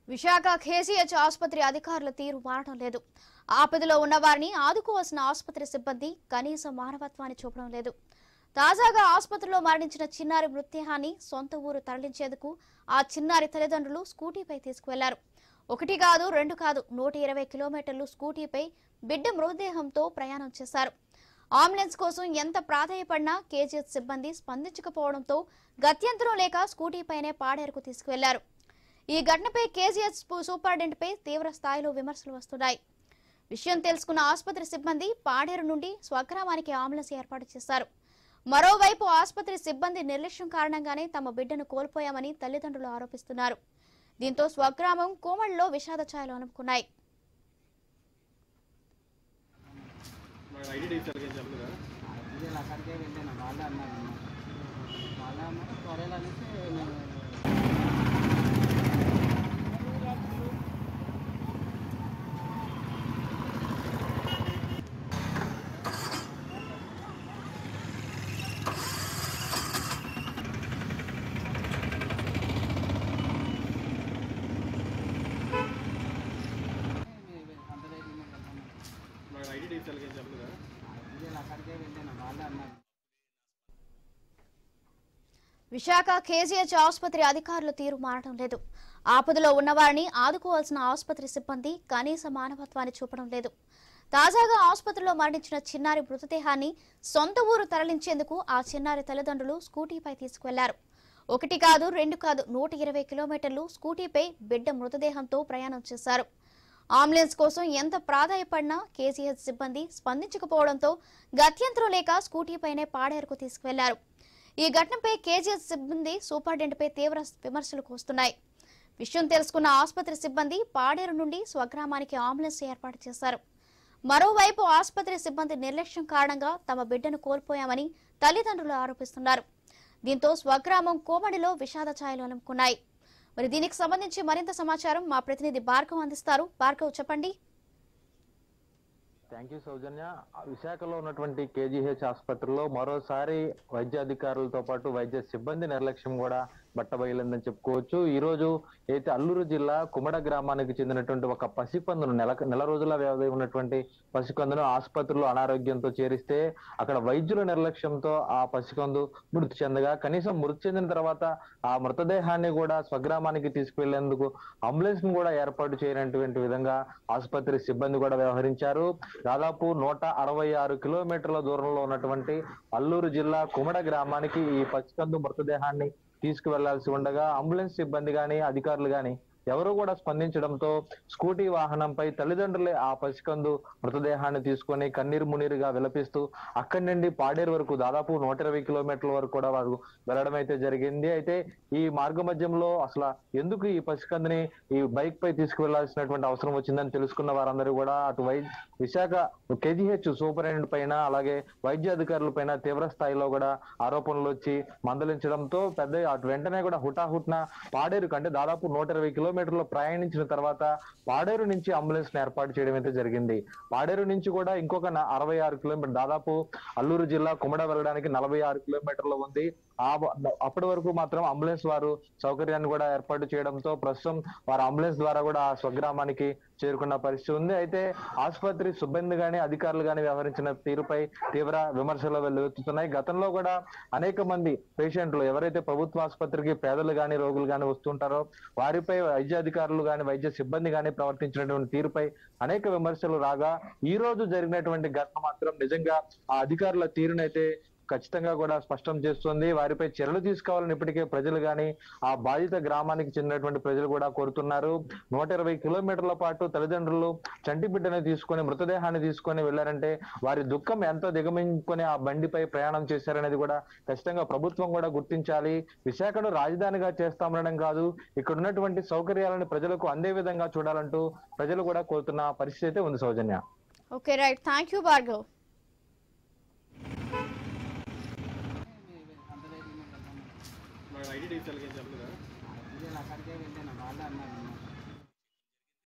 Visakha KCH ఆసుపత్రి అధికారుల తీరు మారడం లేదు ఆపదలో ఉన్న వారిని ఆదుకోవాల్సిన ఆసుపత్రి సిబ్బంది కనీసం మానవత్వాన్ని చూపడం లేదు తాజాగా ఆసుపత్రిలో మరణించిన చిన్నారి మృతదేహాన్ని సొంత ఊరు తరలించేందుకు ఆ చిన్నారి తల్లిదండ్రులు స్కూటీపై తీసుకువెళ్లారు ఒకటి కాదు రెండు కాదు నూట ఇరవై కిలోమీటర్లు స్కూటీపై బిడ్డ మృతదేహంతో ప్రయాణం చేశారు అంబులెన్స్ కోసం ఎంత ప్రాధాయపడినా కేజీహెచ్ సిబ్బంది స్పందించకపోవడంతో గత్యంతరం లేక స్కూటీపైనే పాడేరుకు తీసుకువెళ్లారు ఈ ఘటనపై కేజీహెచ్ సూపరింటెండెంట్పై తీవ్ర స్థాయిలో విమర్శలు వస్తున్నాయి విషయం తెలుసుకున్న ఆసుపత్రి సిబ్బంది పాడేరు నుండి స్వగ్రామానికి అంబులెన్స్ ఏర్పాటు చేశారు మరోవైపు ఆసుపత్రి సిబ్బంది నిర్లక్ష్యం కారణంగానే తమ బిడ్డను కోల్పోయామని తల్లిదండ్రులు ఆరోపిస్తున్నారు దీంతో స్వగ్రామం కోమళ్ళలో విషాద ఛాయలు అనుకున్నాయి నాకు ఐడి డీటెయిల్స్ అలాగే చెప్పలేదా వీళ్ళు అక్కడికే వెళ్ళాను వాళ్ళే అన్నారు వాళ్ళే అన్నారు త్వరలో అనేసి నేను అంత రేట్లు ఉన్నాయి కదా. నాకు ఐడి డీటెయిల్స్ అలాగే చెప్పలేదా వీళ్ళు అక్కడికే వెళ్ళాను వాళ్ళే అన్నారు విశాఖ కేజీహెచ్ ఆసుపత్రి అధికారుల తీరు మారడం లేదు ఆపదలో ఉన్నవారిని ఆదుకోవాల్సిన ఆసుపత్రి సిబ్బంది కనీస మానవత్వాన్ని చూపడం లేదు తాజాగా ఆసుపత్రిలో మరణించిన చిన్నారి మృతదేహాన్ని సొంత ఊరు తరలించేందుకు ఆ చిన్నారి తల్లిదండ్రులు స్కూటీపై తీసుకువెళ్లారు ఒకటి కాదు రెండు కాదు నూట ఇరవై కిలోమీటర్లు స్కూటీపై బిడ్డ మృతదేహంతో ప్రయాణం చేశారు అంబులెన్స్ కోసం ఎంత ప్రాధాయపడినా కేసీహెచ్ సిబ్బంది స్పందించకపోవడంతో గత్యంతరం లేక స్కూటీపైనే పాడేరుకు తీసుకువెళ్లారు ఈ ఘటనపై కేజీఎస్ సిబ్బంది సూపరింటెండెంట్పై తీవ్ర విమర్శలు వస్తున్నాయి విషయం తెలుసుకున్న ఆసుపత్రి సిబ్బంది పాడేరు నుండి స్వగ్రామానికి అంబులెన్స్ ఏర్పాటు చేశారు మరోవైపు ఆసుపత్రి సిబ్బంది నిర్లక్ష్యం కారణంగా తమ బిడ్డను కోల్పోయామని తల్లిదండ్రులు ఆరోపిస్తున్నారు దీంతో స్వగ్రామం కోమడిలో విషాద ఛాయలు అలుముకున్నాయి మరి దీనికి సంబంధించి మరింత సమాచారం మా ప్రతినిధి భార్గవ్ అందిస్తారు భార్గవ్ చెప్పండి థ్యాంక్ యూ సౌజన్య విశాఖలో ఉన్నటువంటి కేజీహెచ్ ఆసుపత్రిలో మరోసారి వైద్య అధికారులతో పాటు వైద్య సిబ్బంది నిర్లక్ష్యం కూడా బట్టబయలిందని చెప్పుకోవచ్చు ఈ రోజు అయితే అల్లూరు జిల్లా కుమడ గ్రామానికి చెందినటువంటి ఒక పసికందును నెల నెల రోజుల వ్యవధి ఉన్నటువంటి పసికందును ఆసుపత్రిలో అనారోగ్యంతో చేరిస్తే అక్కడ వైద్యుల నిర్లక్ష్యంతో ఆ పసికందు మృతి చెందగా కనీసం మృతి చెందిన తర్వాత ఆ మృతదేహాన్ని కూడా స్వగ్రామానికి తీసుకువెళ్లేందుకు అంబులెన్స్ ను కూడా ఏర్పాటు చేయనటువంటి విధంగా ఆసుపత్రి సిబ్బంది కూడా వ్యవహరించారు దాదాపు నూట అరవై ఆరు కిలోమీటర్ల దూరంలో ఉన్నటువంటి అల్లూరు జిల్లా కుమడ గ్రామానికి ఈ పసికందు మృతదేహాన్ని తీసుకువెళ్లాల్సి ఉండగా అంబులెన్స్ సిబ్బంది గాని అధికారులు గాని ఎవరు కూడా స్పందించడంతో స్కూటీ వాహనంపై తల్లిదండ్రులే ఆ పసికందు మృతదేహాన్ని తీసుకొని కన్నీరు మునీరుగా విలపిస్తూ అక్కడి నుండి పాడేరు వరకు దాదాపు నూట ఇరవై కిలోమీటర్ల వరకు కూడా వారు వెళ్ళడం అయితే జరిగింది అయితే ఈ మార్గ మధ్యంలో అసలు ఎందుకు ఈ పసికందుని ఈ బైక్ పై తీసుకువెళ్లాల్సినటువంటి అవసరం వచ్చిందని తెలుసుకున్న వారందరూ కూడా అటు వై విశాఖ కేజీహెచ్ సూపరింటెండెంట్ పైన అలాగే వైద్య అధికారుల పైన తీవ్ర స్థాయిలో కూడా ఆరోపణలు వచ్చి మందలించడంతో పెద్ద అటు వెంటనే కూడా హుటాహుట్న పాడేరు కంటే దాదాపు నూట ఇరవై కిలోమీటర్లు ప్రయాణించిన తర్వాత పాడేరు నుంచి అంబులెన్స్ ని ఏర్పాటు చేయడం అయితే జరిగింది పాడేరు నుంచి కూడా ఇంకొక న- అరవై ఆరు కిలోమీటర్ దాదాపు అల్లూరు జిల్లా కుమడ వెళ్ళడానికి నలభై ఆరు కిలోమీటర్లు ఉంది ఆ బ- అప్పటి వరకు మాత్రం అంబులెన్స్ వారు సౌకర్యాన్ని కూడా ఏర్పాటు చేయడంతో ప్రస్తుతం వారు అంబులెన్స్ ద్వారా కూడా ఆ స్వగ్రామానికి చేరుకున్న పరిస్థితి ఉంది అయితే ఆసుపత్రి సిబ్బంది గాని అధికారులు గాని వ్యవహరించిన తీరుపై తీవ్ర విమర్శలు వెల్లువెత్తుతున్నాయి గతంలో కూడా అనేక మంది పేషెంట్లు ఎవరైతే ప్రభుత్వ ఆసుపత్రికి పేదలు గాని రోగులు గాని వస్తుంటారో వారిపై వైద్య అధికారులు గాని వైద్య సిబ్బంది గాని ప్రవర్తించినటువంటి తీరుపై అనేక విమర్శలు రాగా ఈ రోజు జరిగినటువంటి ఘటన మాత్రం నిజంగా ఆ అధికారుల తీరునైతే ఖచ్చితంగా కూడా స్పష్టం చేస్తుంది వారిపై చర్యలు తీసుకోవాలని ఇప్పటికే ప్రజలు గాని ఆ బాధిత గ్రామానికి చెందినటువంటి ప్రజలు కూడా కోరుతున్నారు నూట ఇరవై కిలోమీటర్ల పాటు తల్లిదండ్రులు చంటి బిడ్డని తీసుకొని మృతదేహాన్ని తీసుకొని వెళ్ళారంటే వారి దుఃఖం ఎంతో దిగమించుకొని ఆ బండిపై ప్రయాణం చేశారనేది కూడా ఖచ్చితంగా ప్రభుత్వం కూడా గుర్తించాలి విశాఖను రాజధానిగా చేస్తామనడం కాదు ఇక్కడ ఉన్నటువంటి సౌకర్యాలను ప్రజలకు అందే విధంగా చూడాలంటూ ప్రజలు కూడా కోరుతున్న పరిస్థితి అయితే ఉంది Soujanya okay right thank you Bhargav అంత రేట్లు ఉన్నాయి కదా. నాకు ఐడి డీటెయిల్స్ అలాగే చెప్పలేదా వీళ్ళు అక్కడికే వెళ్ళాను వాళ్ళే అన్నారు